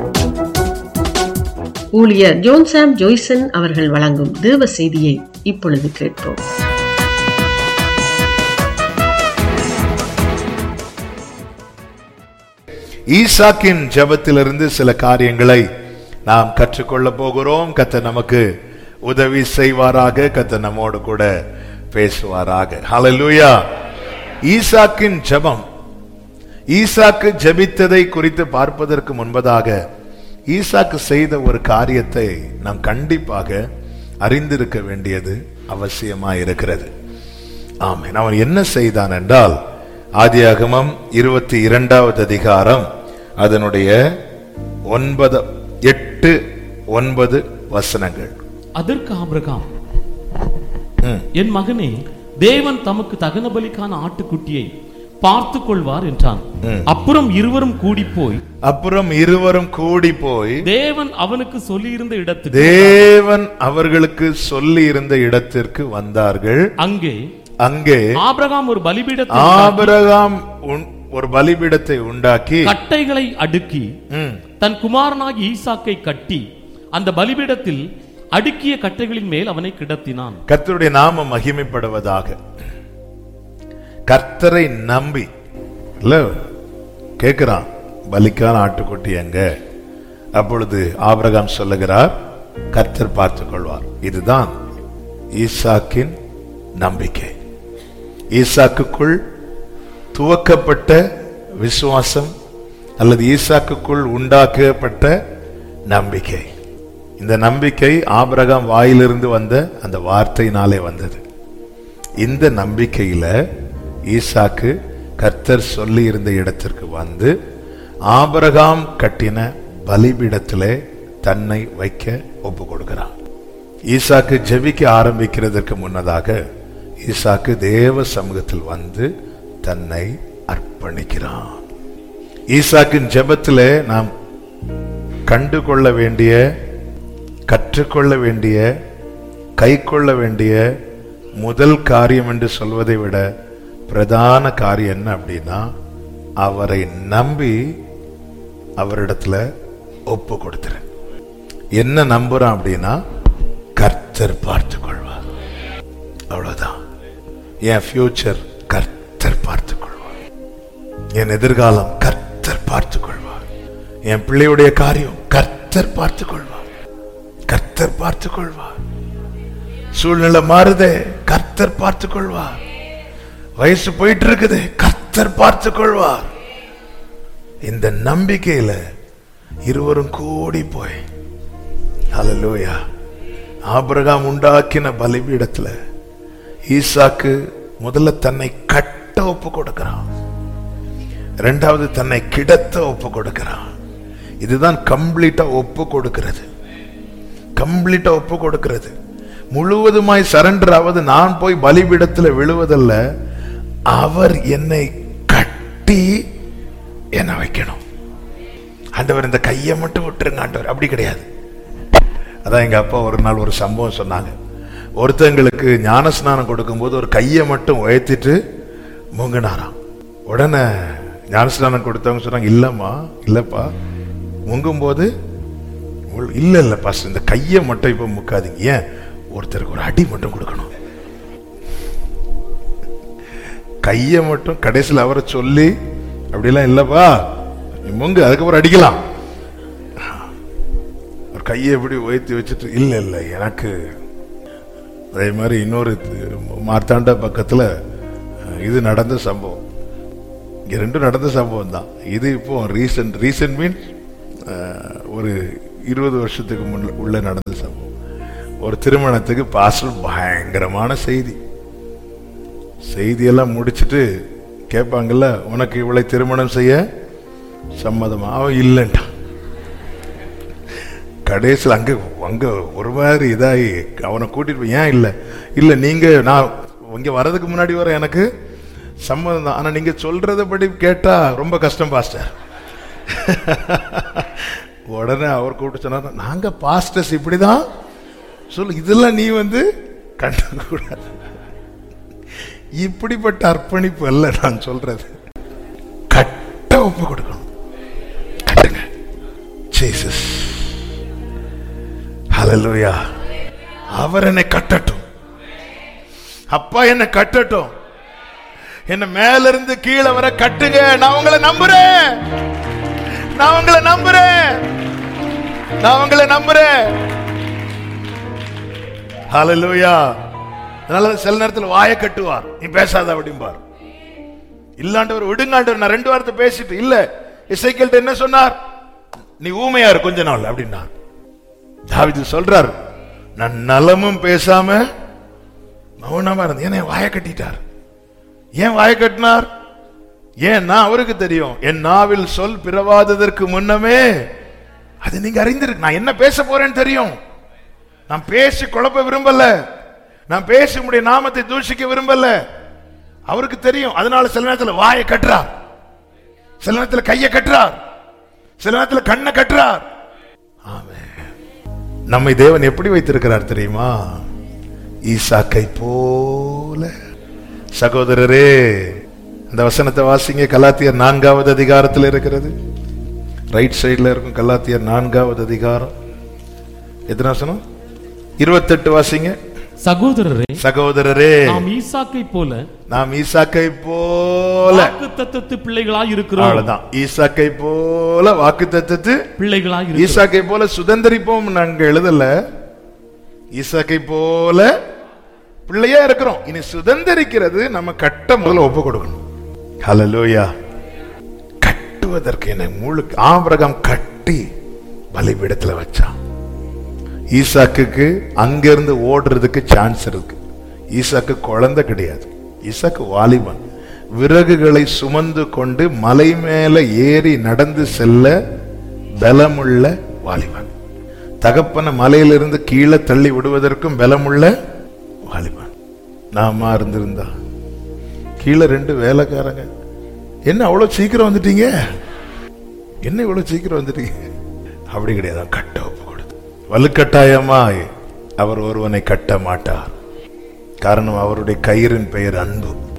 ஊழியர் ஜோன்சாம் ஜோய்சன் அவர்கள் வழங்கும் தேவ செய்தியை இப்பொழுது கேட்போம் ஈசாக்கின் ஜெபத்திலிருந்து சில காரியங்களை நாம் கற்றுக்கொள்ள போகிறோம் கத்த நமக்கு உதவி செய்வாராக கத்த நம்மோடு கூட பேசுவாராக ஹalleluya ஈசாக்கின் ஜெபம் ஈசாக்கு ஜெபித்ததை குறித்து பார்ப்பதற்கு முன்பதாக ஈசாக்கு செய்த ஒரு காரியத்தை நாம் கண்டிப்பாக அறிந்திருக்க வேண்டியது அவசியமா இருக்கிறது ஆமென் அவன் என்ன செய்தான் என்றால் ஆதியாகமம் இருபத்தி இரண்டாவது அதிகாரம் அதனுடைய ஒன்பது எட்டு ஒன்பது வசனங்கள் அதற்கு ஆபிரகாம் என் மகனே தேவன் தமக்கு தகன பலிக்கான ஆட்டுக்குட்டியை பார்த்து கொள்வார் என்றான் அப்புறம் இருவரும் கூடி போய் அப்புறம் இருவரும் கூடி போய் தேவன் அவனுக்கு சொல்லியிருந்த இடத்துக்கு தேவன் அவர்களுக்கு சொல்லி இருந்த இடத்திற்கு வந்தார்கள் அங்கே அங்கே ஆபிரகாம் ஒரு பலிபீடத்தை உண்டாக்கி, ஆபிரகாம் உன்- ஒரு பலிபீடத்தை உண்டாக்கி கட்டைகளை அடுக்கி ம், தன் குமாரனாகி ஈசாக்கை கட்டி அந்த பலிபீடத்தில் அடுக்கிய கட்டைகளின் மேல் அவனை கிடத்தினான் கர்த்தருடைய நாம மகிமைப்படுவதாக கர்த்தரை நம்பி இல்ல கேக்குறான் பலிக்கான ஆட்டுக்குட்டி எங்க அப்பொழுது ஆபிரகாம் சொல்லுகிறார் கர்த்தர் பார்த்துக் கொள்வார் இதுதான் ஈசாக்கின் நம்பிக்கை ஈசாக்குக்குள் துவக்கப்பட்ட விசுவாசம் அல்லது ஈசாக்குக்குள் உண்டாக்கப்பட்ட நம்பிக்கை இந்த நம்பிக்கை ஆபிரகாம் வாயிலிருந்து வந்த அந்த வார்த்தையினாலே வந்தது இந்த நம்பிக்கையில ஈசாக்கு கர்த்தர் சொல்லி இருந்த இடத்திற்கு வந்து ஆபிரகாம் கட்டின பலிபீடத்திலே தன்னை வைக்க ஒப்பு கொடுக்கிறான் ஈசாக்கு ஜெபிக்க ஆரம்பிக்கிறதற்கு முன்னதாக ஈசாக்கு தேவ சமூகத்தில் வந்து தன்னை அர்ப்பணிக்கிறான் ஈசாக்கின் ஜெபத்திலே நாம் கண்டு கொள்ள வேண்டிய கற்றுக்கொள்ள வேண்டிய கைக்கொள்ள வேண்டிய முதல் காரியம் என்று சொல்வதை விட பிரதான காரியம் என்ன அப்படின்னா அவரை நம்பி அவரிடத்துல ஒப்பு கொடுத்துரு என்ன நம்புறான் அப்படின்னா கர்த்தர் பார்த்து கொள்வார் அவ்வளவுதான் என் ஃபியூச்சர் கர்த்தர் பார்த்து கொள்வார் என் எதிர்காலம் கர்த்தர் பார்த்து கொள்வார் என் பிள்ளையுடைய காரியம் கர்த்தர் பார்த்து கொள்வார் கர்த்தர் பார்த்து கொள்வார் சூழ்நிலை மாறுதே கர்த்தர் பார்த்து கொள்வார் வயசு போயிட்டு இருக்குது கர்த்தர் பார்த்து கொள்வார் இந்த நம்பிக்கையில இருவரும் கூடி போய் ஹalleluya ஆபிரகாம் உண்டாக்கின பலிபீடத்துல ஈசாக்கு முதல்ல தன்னை கட்ட ஒப்பு கொடுக்கிறான் ரெண்டாவது தன்னை கிடத்த ஒப்பு கொடுக்கிறான் இதுதான் கம்ப்ளீட்டா ஒப்பு கொடுக்கிறது கம்ப்ளீட்டா ஒப்பு கொடுக்கிறது முழுவதுமாய் சரண்டர் ஆவது நான் போய் பலிபீடத்துல விழுவதல்ல அவர் என்னை கட்டி என்ன வைக்கணும் ஆண்டவர் இந்த கையை மட்டும் விட்டுருங்க ஆண்டவர் அப்படி கிடையாது அதான் எங்க அப்பா ஒரு நாள் ஒரு சம்பவம் சொன்னாங்க ஒருத்தங்களுக்கு ஞான ஸ்நானம் கொடுக்கும்போது ஒரு கையை மட்டும் உயர்த்திட்டு முங்கினாராம் உடனே ஞான ஸ்நானம் கொடுத்தவங்க சொன்னாங்க இல்லம்மா இல்லப்பா முங்கும்போது உள்- இல்ல இல்ல பாஸ்டர் இந்த கையை மட்டும் இப்ப முக்காதீங்க ஏன் ஒருத்தருக்கு ஒரு அடி மட்டும் கொடுக்கணும் கையை மட்டும் கடைசியில் அவரை சொல்லி அப்படிலாம் இல்லப்பா நீ முங்கு அதுக்கப்புறம் அடிக்கலாம் ஒரு கையை எப்படி உயர்த்தி வச்சுட்டு இல்ல இல்ல எனக்கு அதே மாதிரி இன்னொரு து- மார்த்தாண்ட பக்கத்துல அஹ், இது நடந்த சம்பவம் இங்க ரெண்டும் நடந்த சம்பவம் தான் இது இப்போ ரீசன்ட் ரீசன்ட் மீன்ஸ் ஒரு இருபது வருஷத்துக்கு முன்ன உள்ள நடந்த சம்பவம் ஒரு திருமணத்துக்கு பாஸ்டர் பயங்கரமான செய்தி செய்தியெல்லாம் முடிச்சிட்டு கேட்பாங்கல்ல உனக்கு இவளை திருமணம் செய்ய சம்மதமா அவன் இல்லைன்ட்டான் கடைசியில் அங்க அங்க ஒரு மாதிரி இதாகி அவனை கூட்டிட்டு போய் ஏன் இல்லை இல்லை நீங்க நான் இங்க வர்றதுக்கு முன்னாடி வர எனக்கு சம்மதம் தான் ஆனா நீங்க சொல்றதபடி கேட்டா ரொம்ப கஷ்டம் பாஸ்டர் உடனே அவர் கூப்பிட்டு சொன்னார் நாங்க பாஸ்டர்ஸ் இப்படிதான் சொல்லு இதெல்லாம் நீ வந்து கண்டுக்கூடாது இப்படிப்பட்ட அர்ப்பணிப்பு அல்ல நான் சொல்றது கட்ட ஒப்பு கொடுக்கணும் கட்டுங்க Jesus. Hallelujah. அவர் என்னை கட்டட்டும் அப்பா என்னை கட்டட்டும் என்ன மேல இருந்து கீழே வர கட்டுங்க நான் உங்களை நம்புறேன் நான் உங்களை நம்புறேன் நான் உங்களை நம்புறேன் ஹalleluya அதனால சில நேரத்தில் வாயை கட்டுவார் நீ பேசாத அப்படிம்பார் இல்லாண்டவர் விடுங்காண்டவர் நான் ரெண்டு வாரத்தை பேசிட்டு இல்ல இசைக்கல்ட்ட என்ன சொன்னார் நீ ஊமையா இரு கொஞ்ச நாள் அப்படின்னார் தாவிது சொல்றார் நான் நலமும் பேசாம மௌனமா இருந்தேன் ஏன்னா என் வாயை கட்டிட்டார் ஏன் வாயை கட்டினார் ஏன்னா அவருக்கு தெரியும் என் நாவில் சொல் பிறவாததற்கு முன்னமே அது நீங்க அறிந்திருக்கு நான் என்ன பேச போறேன்னு தெரியும் நான் பேசி குழப்ப விரும்பல நான் பேசி உடைய நாமத்தை தூஷிக்க விரும்பல அவருக்கு தெரியும் அதனால சில நேரத்தில் வாயை கட்டுறார் சில நேரத்தில் கையை கட்டுறார் சில நேரத்தில் கண்ணை கட்டுறார் ஆமென். நம்மை தேவன் எப்படி வைத்திருக்கிறார் தெரியுமா ஈசாக்கை போல சகோதரரே அந்த வசனத்தை வாசிங்க கலாத்தியர் நான்காவது அதிகாரத்தில் இருக்கிறது ரைட் சைடுல இருக்கும் கலாத்தியர் நான்காவது அதிகாரம் எத்தனை வசனம் இருபத்தெட்டு வாசிங்க சகோதரரே சகோதரரே நாம் ஈசாக்கை போல நாம் ஈசாக்கை போல வாக்கு தத்தத்து பிள்ளைகளாய் இருக்கிறோம் அவ்வளவுதான் ஈசாக்கை போல வாக்கு தத்தத்து பிள்ளைகளாய் இருக்கிறோம் ஈசாக்கை போல சுதந்திரிப்போம் நாங்க எழுதல ஈசாக்கை போல பிள்ளையா இருக்கிறோம் இனி சுதந்திரிக்கிறது நம்ம கட்ட முதல்ல ஒப்பு கொடுக்கணும் ஹalleluya கட்டுவதற்கு என்ன முழு ஆபிரகாம் கட்டி பலிபீடத்துல வச்சான் ஈசாக்குக்கு அங்கிருந்து ஓடுறதுக்கு சான்ஸ் இருக்கு ஈசாக்கு குழந்தை கிடையாது ஈசாக்கு வாலிபன் விறகுகளை சுமந்து கொண்டு மலை மேல ஏறி நடந்து செல்ல பலமுள்ள வாலிபன் தகப்பன மலையிலிருந்து கீழே தள்ளி விடுவதற்கும் பலமுள்ள வாலிபன் நாம இருந்திருந்தா கீழே ரெண்டு வேலைக்காரங்க என்ன அவ்வளவு சீக்கிரம் வந்துட்டீங்க என்ன இவ்வளவு சீக்கிரம் வந்துட்டீங்க அப்படி கிடையாது கட்ட ஒப்பு கொடுத்து வலுக்கட்டாயமாய் அவர் ஒருவனை கட்ட மாட்டார் காரணம் அவருடைய கயிறின் பெயர் அன்பு